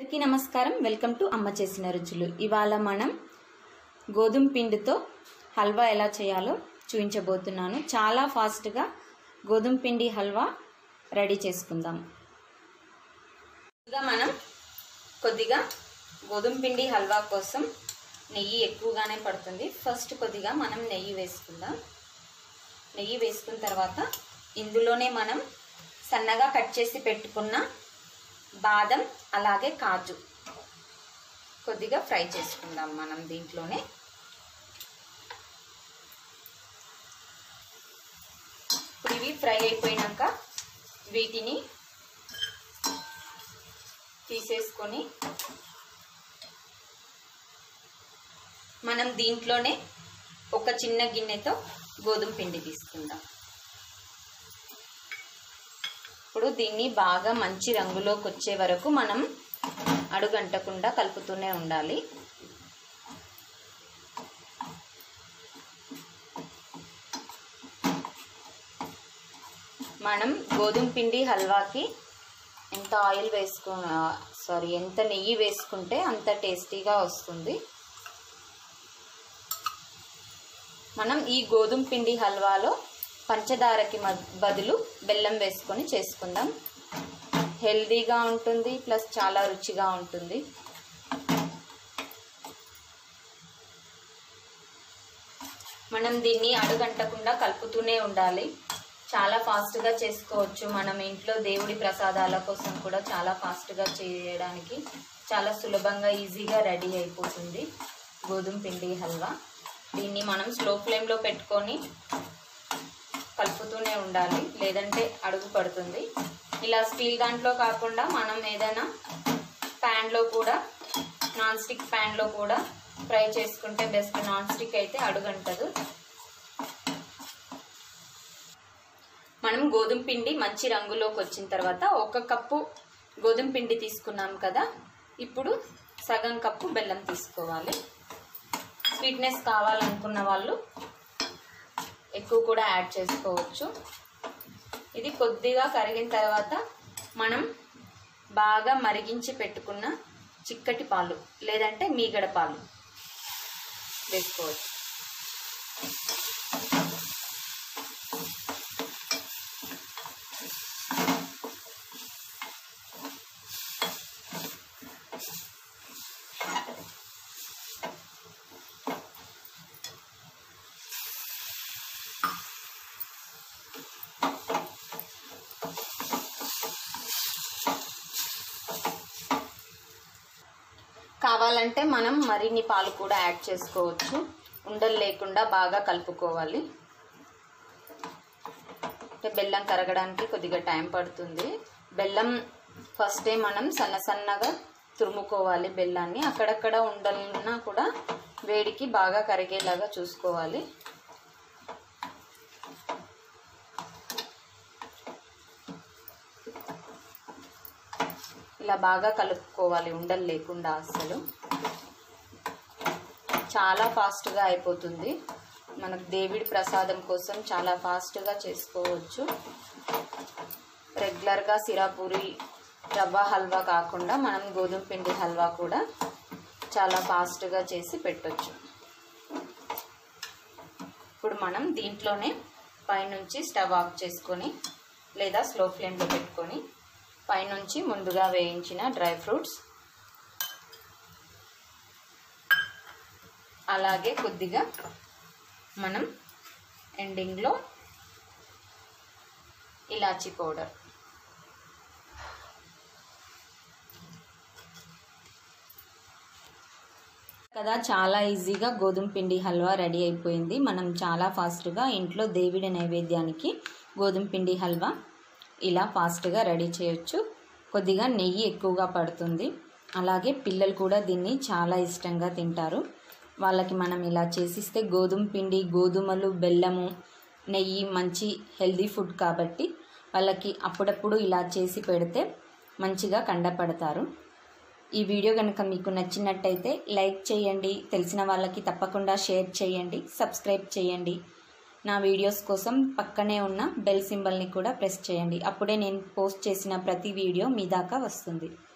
అందరికీ నమస్కారం welcome to అమ్మ చేసిన రుచులు ఇవాళ మనం గోధుమ పిండితో హల్వా ఎలా చేయాలో చూపించబోతున్నాను చాలా ఫాస్ట్గా గోధుమ పిండి హల్వా రెడీ చేసుకుందాం ముందుగా మనం కొద్దిగా గోధుమ పిండి హల్వా కోసం నెయ్యి ఎక్కువగానే పడుతుంది ఫస్ట్ కొద్దిగా మనం నెయ్యి వేసుకుందాం నెయ్యి వేసుకున్న తర్వాత ఇందులోనే మనం సన్నగా కట్ చేసి పెట్టుకున్న బాదం అలాగే కాజు కొద్దిగా ఫ్రై చేసుకుందాం మనం దీంట్లోనే ఇప్పుడు ఇవి ఫ్రై అయిపోయినాక వీటిని తీసేసుకొని మనం దీంట్లోనే ఒక చిన్న గిన్నెతో గోధుమ పిండి తీసుకుందాం ఇప్పుడు దీన్ని బాగా మంచి రంగులోకి వచ్చే వరకు మనం అడుగంటకుండా కలుపుతూనే ఉండాలి మనం గోధుమ పిండి హల్వాకి ఎంత ఆయిల్ వేసుకు సారీ ఎంత నెయ్యి వేసుకుంటే అంత టేస్టీగా వస్తుంది మనం ఈ గోధుమ పిండి హల్వాలో పంచదారకి బదులు బెల్లం వేసుకొని చేసుకుందాం హెల్దీగా ఉంటుంది ప్లస్ చాలా రుచిగా ఉంటుంది మనం దీన్ని అడుగంటకుండా కలుపుతూనే ఉండాలి చాలా ఫాస్ట్గా చేసుకోవచ్చు మనం ఇంట్లో దేవుడి ప్రసాదాల కోసం కూడా చాలా ఫాస్ట్గా చేయడానికి చాలా సులభంగా ఈజీగా రెడీ అయిపోతుంది గోధుమ పిండి హల్వా దీన్ని మనం స్లో ఫ్లేమ్లో పెట్టుకొని కలుపుతూనే ఉండాలి లేదంటే అడుగు పడుతుంది ఇలా స్టీల్ దాంట్లో కాకుండా మనం ఏదైనా ప్యాన్లో కూడా నాన్ స్టిక్ ప్యాన్లో కూడా ఫ్రై చేసుకుంటే బెస్ట్ నాన్ స్టిక్ అయితే అడుగంటదు మనం గోధుమ పిండి మంచి రంగులోకి వచ్చిన తర్వాత ఒక కప్పు గోధుమ పిండి తీసుకున్నాం కదా ఇప్పుడు సగం కప్పు బెల్లం తీసుకోవాలి స్వీట్నెస్ కావాలనుకున్న వాళ్ళు ఎక్కువ కూడా యాడ్ చేసుకోవచ్చు ఇది కొద్దిగా కరిగిన తర్వాత మనం బాగా మరిగించి పెట్టుకున్న చిక్కటి పాలు లేదంటే మీగడ పాలు వేసుకోవచ్చు కావాలంటే మనం మరిన్ని పాలు కూడా యాడ్ చేసుకోవచ్చు ఉండలు లేకుండా బాగా కలుపుకోవాలి అంటే బెల్లం కరగడానికి కొద్దిగా టైం పడుతుంది బెల్లం ఫస్టే మనం సన్న సన్నగా తురుముకోవాలి బెల్లాన్ని అక్కడక్కడ ఉండలున్నా కూడా వేడికి బాగా కరిగేలాగా చూసుకోవాలి ఇలా బాగా కలుపుకోవాలి ఉండలు లేకుండా అసలు చాలా ఫాస్ట్గా అయిపోతుంది మనకు దేవుడి ప్రసాదం కోసం చాలా ఫాస్ట్గా చేసుకోవచ్చు రెగ్యులర్గా సిరాపూరి రవ్వ హల్వా కాకుండా మనం గోధుమ పిండి హల్వా కూడా చాలా ఫాస్ట్గా చేసి పెట్టవచ్చు ఇప్పుడు మనం దీంట్లోనే పైనుంచి స్టవ్ ఆఫ్ చేసుకొని లేదా స్లో ఫ్లేమ్లో పెట్టుకొని పైనుంచి ముందుగా వేయించిన డ్రై ఫ్రూట్స్ అలాగే కొద్దిగా మనం ఎండింగ్లో ఇలాచీ పౌడర్ కదా చాలా ఈజీగా గోధుమ పిండి హల్వా రెడీ అయిపోయింది మనం చాలా ఫాస్ట్గా ఇంట్లో దేవుడి నైవేద్యానికి గోధుమ పిండి హల్వా ఇలా ఫాస్ట్గా రెడీ చేయొచ్చు కొద్దిగా నెయ్యి ఎక్కువగా పడుతుంది అలాగే పిల్లలు కూడా దీన్ని చాలా ఇష్టంగా తింటారు వాళ్ళకి మనం ఇలా చేసిస్తే గోధుమ పిండి గోధుమలు బెల్లము నెయ్యి మంచి హెల్దీ ఫుడ్ కాబట్టి వాళ్ళకి అప్పుడప్పుడు ఇలా చేసి పెడితే మంచిగా కండపడతారు ఈ వీడియో కనుక మీకు నచ్చినట్టయితే లైక్ చేయండి తెలిసిన వాళ్ళకి తప్పకుండా షేర్ చేయండి సబ్స్క్రైబ్ చేయండి నా వీడియోస్ కోసం పక్కనే ఉన్న బెల్ సింబల్ని కూడా ప్రెస్ చేయండి అప్పుడే నేను పోస్ట్ చేసిన ప్రతి వీడియో మీ దాకా వస్తుంది